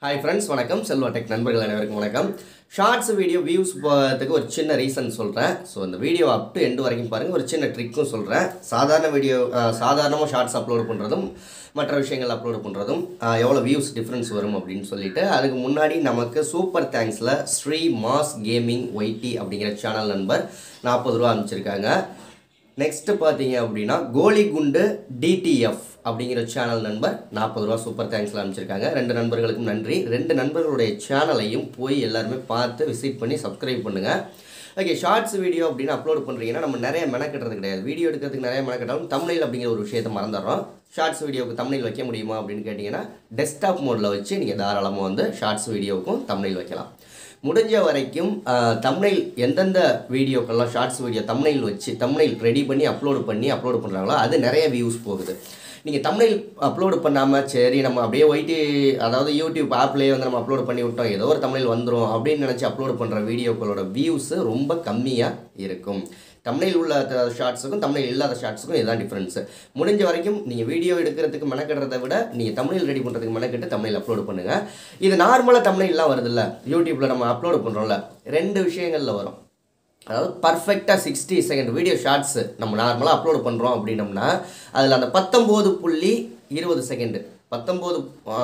hi friends வணக்கம் Selva tech நண்பர்கள் அனைவருக்கும் வணக்கம் ஷார்ட்ஸ் வீடியோ வியூஸ் போகிறதுக்கு ஒரு சின்ன ரீசன் சொல்கிறேன் ஸோ அந்த வீடியோ அப் டு எண்டு வரைக்கும் பாருங்கள் ஒரு சின்ன ட்ரிக்கும் சொல்கிறேன் சாதாரண வீடியோ சாதாரணமாக ஷார்ட்ஸ் அப்லோட் பண்ணுறதும் மற்ற விஷயங்கள் அப்லோட் பண்ணுறதும் எவ்வளோ வியூஸ் டிஃப்ரென்ஸ் வரும் அப்படின்னு சொல்லிட்டு அதுக்கு முன்னாடி நமக்கு சூப்பர் தேங்க்ஸில் ஸ்ரீ மாஸ் கேமிங் ஒய்டி அப்படிங்கிற சேனல் நண்பர் நாற்பது ரூபா அனுப்பிச்சிருக்காங்க நெக்ஸ்ட்டு பார்த்தீங்க அப்படின்னா கோலி குண்டு டிடிஎஃப் அப்படிங்கிற சேனல் நண்பர் நாற்பது ரூபா சூப்பர் தேங்க்ஸில் அனுப்பிச்சிருக்காங்க ரெண்டு நண்பர்களுக்கும் நன்றி ரெண்டு நண்பர்களுடைய சேனலையும் போய் எல்லாருமே பார்த்து விசிட் பண்ணி சப்ஸ்கிரைப் பண்ணுங்கள் ஓகே ஷார்ட்ஸ் வீடியோ அப்படின்னு அப்லோட் பண்ணுறீங்கன்னா நம்ம நிறைய மெனக்கட்டுறது கிடையாது வீடியோ எடுக்கிறதுக்கு நிறைய மெனக்கட்டாலும் தமிழில் அப்படிங்கிற ஒரு விஷயத்தை மறந்துடுறோம் ஷார்ட்ஸ் வீடியோவுக்கு தமிழில் வைக்க முடியுமா அப்படின்னு கேட்டிங்கன்னா டெஸ்க்டாப் மோடில் வச்சு நீங்கள் தாராளமாக வந்து ஷார்ட்ஸ் வீடியோவுக்கும் தமிழில் வைக்கலாம் முடிஞ்ச வரைக்கும் தம்னைல் எந்தெந்த வீடியோக்கெல்லாம் ஷார்ட்ஸ் வீடியோ தம்னைல் வச்சு தம்னைல் ரெடி பண்ணி அப்லோடு பண்ணி அப்லோடு பண்ணுறாங்களோ அது நிறைய வியூஸ் போகுது நீங்கள் தம்னைல் அப்லோடு பண்ணாமல் சரி நம்ம அப்படியே ஒயிட்டி அதாவது யூடியூப் ஆப்லேயே வந்து நம்ம அப்லோட் பண்ணி விட்டோம் ஏதோ ஒரு தமிழில் வந்துடும் அப்படின்னு நினச்சி அப்லோட் பண்ணுற வீடியோக்களோட வியூஸு ரொம்ப கம்மியாக இருக்கும் தமிழில் உள்ள ஷார்ட்ஸுக்கும் தமிழில் இல்லாத ஷார்ட்ஸுக்கும் இதுதான் டிஃப்ரென்ஸு முடிஞ்ச வரைக்கும் நீங்கள் வீடியோ எடுக்கிறதுக்கு மெனக்கெடுறதை விட நீங்கள் தமிழில் ரெடி பண்ணுறதுக்கு மெனக்கெட்டு தமிழில் அப்லோட் பண்ணுங்கள் இது நார்மலாக தமிழ்லாம் வருதுல்ல யூடியூப்பில் நம்ம அப்லோட் பண்ணுறோம்ல ரெண்டு விஷயங்களில் வரும் அதாவது பர்ஃபெக்டாக சிக்ஸ்டி செகண்ட் வீடியோ ஷார்ட்ஸு நம்ம நார்மலாக அப்லோட் பண்ணுறோம் அப்படின்னம்னா அதில் அந்த பத்தொம்போது புள்ளி இருபது செகண்டு பத்தொம்போது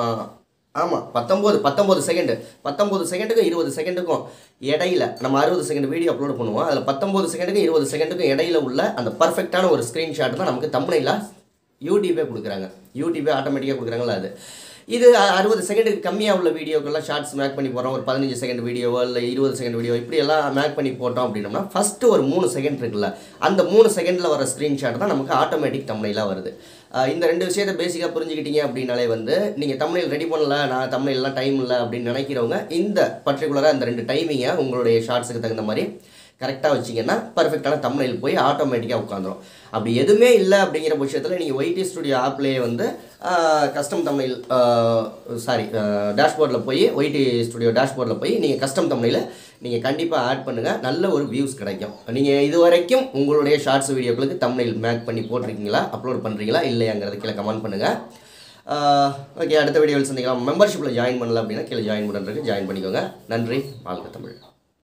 ஆமாம் பத்தொம்போது பத்தொம்போது செகண்டு பத்தொம்போது செகண்டுக்கும் இருபது செகண்டுக்கும் இடையில நம்ம அறுபது செகண்ட் வீடியோ அப்லோட் பண்ணுவோம் அதில் பத்தொம்போது செகண்டுக்கும் இருபது செகண்டுக்கும் இடையில உள்ள அந்த பர்ஃபெக்டான ஒரு ஸ்க்ரீன்ஷாட் தான் நமக்கு தமிழில் யூடியூபே கொடுக்குறாங்க யூடியூபே ஆட்டோமேட்டிக்காக கொடுக்குறாங்களா அது இது அ- அறுபது செகண்டுக்கு கம்மியாக உள்ள வீடியோக்கெல்லாம் ஷார்ட்ஸ் மேக் பண்ணி போகிறோம் ஒரு பதினஞ்சு செகண்ட் வீடியோவோ இல்லை இருபது செகண்ட் வீடியோ இப்படி எல்லாம் மேக் பண்ணி போட்டோம் அப்படின்னோம்னா ஃபஸ்ட்டு ஒரு மூணு செகண்ட் இருக்குல்ல அந்த மூணு செகண்டில் வர ஸ்க்ரீன்ஷாட் தான் நமக்கு ஆட்டோமேட்டிக் தமிழெலாம் வருது அஹ் இந்த ரெண்டு விஷயத்தை பேசிக்காக புரிஞ்சுக்கிட்டீங்க அப்படின்னாலே வந்து நீங்கள் தமிழில் ரெடி பண்ணல நான் தமிழ்லாம் டைம் இல்லை அப்படின்னு நினைக்கிறவங்க இந்த பர்டிகுலராக இந்த ரெண்டு டைமிங்கை உங்களுடைய ஷார்ட்ஸுக்கு தகுந்த மாதிரி கரெக்டாக வச்சிங்கன்னா பர்ஃபெக்டான தமிழில் போய் ஆட்டோமேட்டிக்காக உட்காந்துரும் அப்படி எதுவுமே இல்லை அப்படிங்கிற பட்சத்தில் நீங்கள் ஒய்டி ஸ்டுடியோ ஆப்லேயே வந்து கஸ்டம் தமிழ் சாரி டேஷ்போர்டில் போய் ஒய்டி ஸ்டுடியோ டேஷ்போர்டில் போய் நீங்கள் கஸ்டம் தமிழில் நீங்கள் கண்டிப்பாக ஆட் பண்ணுங்கள் நல்ல ஒரு வியூஸ் கிடைக்கும் நீங்கள் இது வரைக்கும் உங்களுடைய ஷார்ட்ஸ் வீடியோக்களுக்கு தமிழில் மேக் பண்ணி போட்டிருக்கீங்களா அப்லோட் பண்ணுறீங்களா இல்லையாங்கிறது கீழே கமெண்ட் பண்ணுங்கள் ஓகே அடுத்த வீடியோவில் சந்திக்கலாம் மெம்பர்ஷிப்பில் ஜாயின் பண்ணல அப்படின்னா கீழே ஜாயின் பண்ணுறதுக்கு ஜாயின் பண்ணிக்கோங்க நன்றி வாழ்க தமிழ்